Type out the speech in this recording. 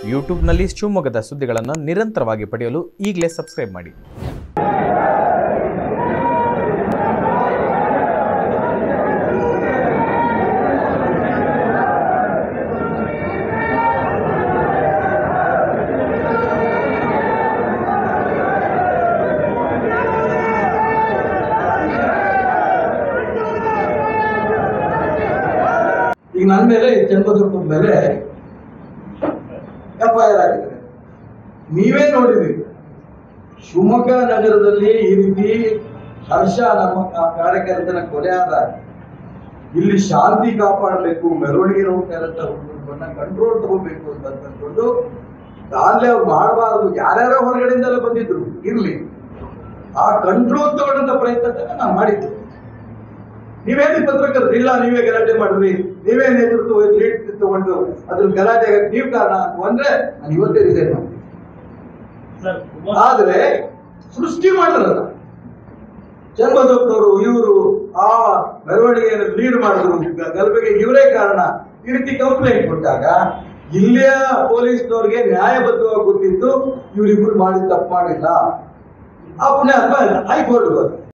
ಯೂಟ್ಯೂಬ್ನಲ್ಲಿ ಶಿವಮೊಗ್ಗದ ಸುದ್ದಿಗಳನ್ನು ನಿರಂತರವಾಗಿ ಪಡೆಯಲು ಈಗಲೇ ಸಬ್ಸ್ಕ್ರೈಬ್ ಮಾಡಿ ಈಗ ನನ್ನ ಮೇಲೆ ಚನ್ನಬಸಪ್ಪನ ಮೇಲೆ ಎಫ್ ಐ ಆರ್ ಆಗಿದೆ ನೀವೇ ನೋಡಿದ್ರಿ ಶಿವಮೊಗ್ಗ ನಗರದಲ್ಲಿ ಈ ರೀತಿ ಹರ್ಷ ನಮ್ಮ ಕಾ- ಕಾರ್ಯಕರ್ತನ ಕೊಲೆ ಆದಾಗ ಇಲ್ಲಿ ಶಾಂತಿ ಕಾಪಾಡಬೇಕು ಮೆರವಣಿಗೆ ಹೋಗ್ತಾರಂತ ಹುಡುಗರನ್ನ ಕಂಟ್ರೋಲ್ ತಗೋಬೇಕು ಅಂತ ಅಂದ್ಕೊಂಡು ದಾಂಧಲೆ ಅವ್ರು ಮಾಡಬಾರ್ದು ಯಾರ್ಯಾರೋ ಹೊರಗಡೆಯಿಂದಲೇ ಬಂದಿದ್ರು ಇರ್ಲಿ ಆ ಕಂಟ್ರೋಲ್ ತಗೊಳ್ಳೋಂಥ ಪ್ರಯತ್ನ ನಾವು ಮಾಡಿದ್ವಿ ನೀವೇನು ಪತ್ರಕರ್ತರು ಇಲ್ಲ ನೀವೇ ಗಲಾಟೆ ಮಾಡಿದ್ರಿ ನೀವೇ ನೇತೃತ್ವ ಲೀಡ್ ತಗೊಂಡು ಅದ್ರ ಗಲಾಟೆ ನೀವು ಕಾರಣ ಅಂತ ಅಂದ್ರೆ ನಾನು ಇವತ್ತೇ ರಿಸೈನ್ ಮಾಡ್ತೀನಿ ಆದ್ರೆ ಸೃಷ್ಟಿ ಮಾಡಿದ್ರಲ್ಲ ಚನ್ನಬಸಪ್ಪನವರು ಇವರು ಆ ಮೆರವಣಿಗೆಯನ್ನು ಲೀಡ್ ಮಾಡಿದ್ರು ಗ- ಗಲಭೆಗೆ ಇವರೇ ಕಾರಣ ಈ ರೀತಿ ಕಂಪ್ಲೇಂಟ್ ಕೊಟ್ಟಾಗ ಇಲ್ಲಿಯ ಪೊಲೀಸ್ನವ್ರಿಗೆ ನ್ಯಾಯಬದ್ಧವಾಗಿ ಗೊತ್ತಿದ್ದು ಇವರಿಬ್ರು ಮಾಡಿ ತಪ್ಪು ಮಾಡಿಲ್ಲ ಆ ಪುಣ್ಯಾತ್ಮ ಹೈಕೋರ್ಟ್ ಹೋದ್ರು